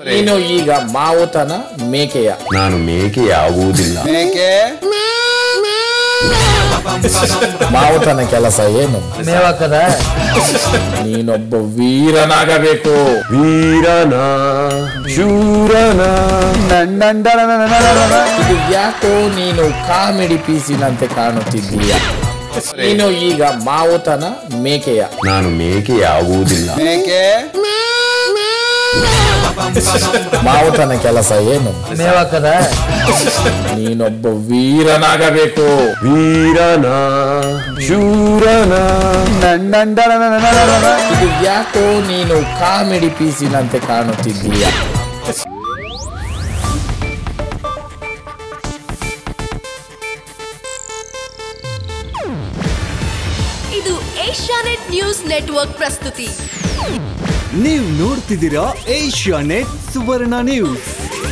ನೀನು ಈಗ ಮಾವುತನ ಮೇಕೆಯ ನಾನು ಮೇಕೆಯಾಗುವುದಿಲ್ಲ ಮೇಕೆ ಮಾವುತನ ಕೆಲಸ ಏನು ಮೇವಾಕದ ನೀನೊಬ್ಬ ವೀರನಾಗಬೇಕು ವೀರನ ಶೂರನ ನಂಡಂಡನ ಇದು ಯಾಕೋ ನೀನು ಕಾಮಿಡಿ ಪೀಸಿನಂತೆ ಕಾಣುತ್ತಿದ್ದೀಯ ನೀನು ಈಗ ಮಾವುತನ ಮೇಕೆಯ ನಾನು ಮೇಕೆಯಾಗುವುದಿಲ್ಲ ಮೇಕೆ ಮಾವುತನ ಕೆಲಸ ಏನು ಮೇವಾಕದ ನೀನೊಬ್ಬ ವೀರನಾಗಬೇಕು ವೀರನ ಶೂರನ ನಂಡಂಡನ ಇದು ಯಾಕೋ ನೀನು ಕಾಮಿಡಿ ಪೀಸಿನಂತೆ ಕಾಣುತ್ತಿದ್ದೀಯ ಇದು ಏಷ್ಯಾನೆಟ್ ನ್ಯೂಸ್ ನೆಟ್ವರ್ಕ್ ಪ್ರಸ್ತುತಿ ನೀವು ನೋಡ್ತಿದ್ದೀರಾ ಏಷ್ಯಾ ನೆಟ್ ಸುವರ್ಣ ನ್ಯೂಸ್